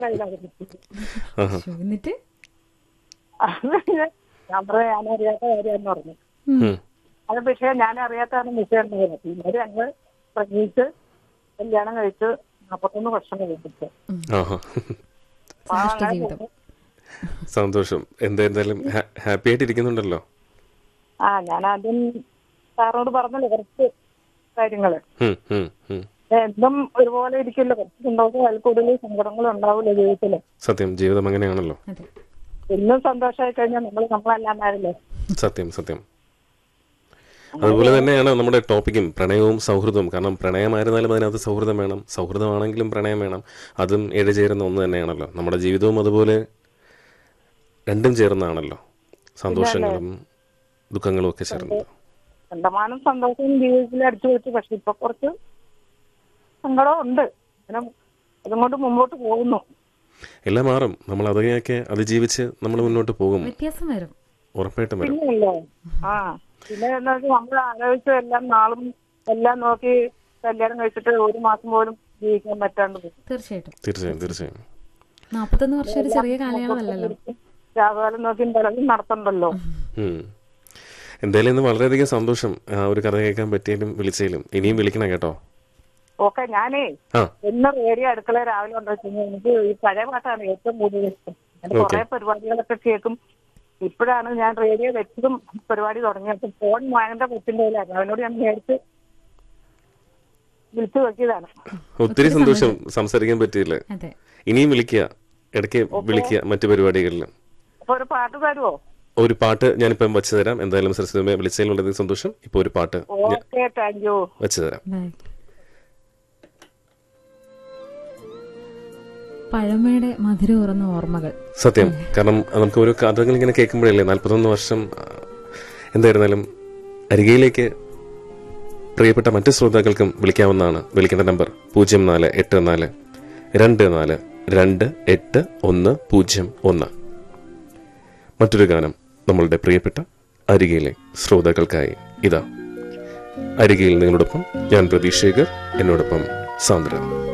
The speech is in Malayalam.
കയ്യിലാണ് കിട്ടിയത് ആഹാ. ശോ, എന്നിട്ട് അത് ഞാൻ പറയാം ഞാൻ അറിയാത്ത കാര്യമെന്ന് പറഞ്ഞു ഉം. അത് പക്ഷേ ഞാൻ അറിയാത്താണ് വിഷയം ഉണ്ടായത് പിന്നെ ഞങ്ങൾ പ്രതീക്ഷിച്ച് കല്യാണം കഴിച്ച് നാൽപ്പത്തൊന്ന് വർഷം കഴിപ്പിച്ചു ആഹാ സന്തുഷ്ട ജീവിതം സന്തോഷം എന്താ എന്തായാലും ഹാ- ഹാപ്പി ആയിട്ട് ഇരിക്കുന്നുണ്ടല്ലോ ആ ഞാൻ ആദ്യം സാറിനോട് പറഞ്ഞല്ലോ കുറച്ച് കാര്യങ്ങള് ഉം, ഉം, ഉം. എന്നും ഒരുപോലെ ഇരിക്കില്ല കുറച്ച് സന്തോഷം അതിൽ കൂടുതൽ സങ്കടങ്ങളും ഉണ്ടാവില്ല ജീവിതത്തില് സത്യം ജീവിതം അങ്ങനെയാണല്ലോ അതെ എന്നും സന്തോഷമായി കഴിഞ്ഞാൽ നമ്മൾ നമ്മളല്ലാണ്ടാവില്ലേ സത്യം സത്യം അതുപോലെ തന്നെയാണ് നമ്മുടെ ടോപ്പിക്കും പ്രണയവും സൗഹൃദവും കാരണം പ്രണയമായിരുന്നാലും അതിനകത്ത് സൗഹൃദം വേണം സൗഹൃദമാണെങ്കിലും പ്രണയം വേണം അതും ഇഴചേരുന്ന ഒന്ന് തന്നെയാണല്ലോ നമ്മുടെ ജീവിതവും അതുപോലെ രണ്ടും ചേർന്നാണല്ലോ സന്തോഷങ്ങളും ദുഃഖങ്ങളും ഒക്കെ ചേർന്ന് കണ്ടമാനം സന്തോഷം ജീവിതത്തിൽ അടിച്ചു വെച്ചു പക്ഷെ ഇപ്പൊ കുറച്ച് സങ്കടം ഉണ്ട് അങ്ങനെ അതുകൊണ്ട് മുമ്പോട്ട് പോകുന്നു എല്ലാം മാറും നമ്മൾ അതൊക്കെ അതിജീവിച്ച് നമ്മൾ മുന്നോട്ട് പോകും വ്യത്യാസം വരും ഉറപ്പായിട്ടും വരും പിന്നെയല്ലേ ആ പിന്നെ എന്താ വെച്ചാൽ നമ്മൾ ആലോചിച്ച എല്ലാം നാളും എല്ലാം നോക്കി കല്യാണം കഴിച്ചിട്ട് ഒരു മാസം പോലും ജീവിക്കാൻ പറ്റാണ്ട് പോയി. തീർച്ചയായിട്ടും തീർച്ചയായും തീർച്ചയായും നാപ്പത്തൊന്ന് വർഷം ഒരു ചെറിയ കാലയളവല്ലല്ലോ രാഘകാലം നോക്കി പലതും നടത്തണ്ടല്ലോ ഉം. എന്തായാലും ഇന്ന് വളരെയധികം സന്തോഷം ആ ഒരു കഥ കേൾക്കാൻ പറ്റിയാലും വിളിച്ചതിലും ഇനിയും വിളിക്കണം കേട്ടോ ഓക്കെ ഞാനേ ആ എന്ന് റേഡിയോ അടുക്കള രാവിലെ ഉണ്ടോ എനിക്ക് ഈ പഴയ പാട്ടാണ് ഏറ്റവും കൂടുതൽ ഇഷ്ടം ഞാൻ കുറെ പരിപാടികളൊക്കെ കേൾക്കും ഇപ്പോഴാണ് ഞാൻ റേഡിയോ വെച്ചതും പരിപാടി തുടങ്ങിയത് ഫോൺ വാങ്ങേണ്ട കൊച്ചിന്റെ കയ്യിലായിരുന്നു അവനോട് ഞാൻ മേടിച്ച് വിളിച്ചു നോക്കിയതാണ് ഒത്തിരി സന്തോഷം സംസാരിക്കാൻ പറ്റിയില്ല അതെ ഇനിയും വിളിക്കുക ഇടയ്ക്ക് വിളിക്കുക മറ്റു പരിപാടികളിൽ അപ്പൊ ഒരു പാട്ട് തരുമോ ഒരു പാട്ട് ഞാനിപ്പം വെച്ചു തരാം എന്തായാലും സരസ്വതി വിളിച്ചതിൽ വളരെയധികം സന്തോഷം ഇപ്പൊ ഒരു പാട്ട് ഞാൻ ഓക്കെ താങ്ക് യു വെച്ചു തരാം ബൈ പഴമയുടെ മധുരം ഉറന്ന ഓർമ്മകൾ സത്യം കാരണം നമുക്ക് ഓരോ കഥകൾ ഇങ്ങനെ കേൾക്കുമ്പോഴല്ലേ നാൽപ്പത്തൊന്ന് വർഷം ആ, എന്തായിരുന്നാലും അരികയിലേക്ക് പ്രിയപ്പെട്ട മറ്റ് ശ്രോതാക്കൾക്കും വിളിക്കാവുന്നതാണ് വിളിക്കേണ്ട നമ്പർ പൂജ്യം നാല് എട്ട് നാല് രണ്ട് നാല് രണ്ട് എട്ട് ഒന്ന് പൂജ്യം ഒന്ന് മറ്റൊരു ഗാനം നമ്മളുടെ പ്രിയപ്പെട്ട അരികയിലെ ശ്രോതാക്കൾക്കായി ഇതാ അരികയിൽ നിങ്ങളോടൊപ്പം ഞാൻ പ്രതീക്ഷേകർ എന്നോടൊപ്പം സാന്ദ്ര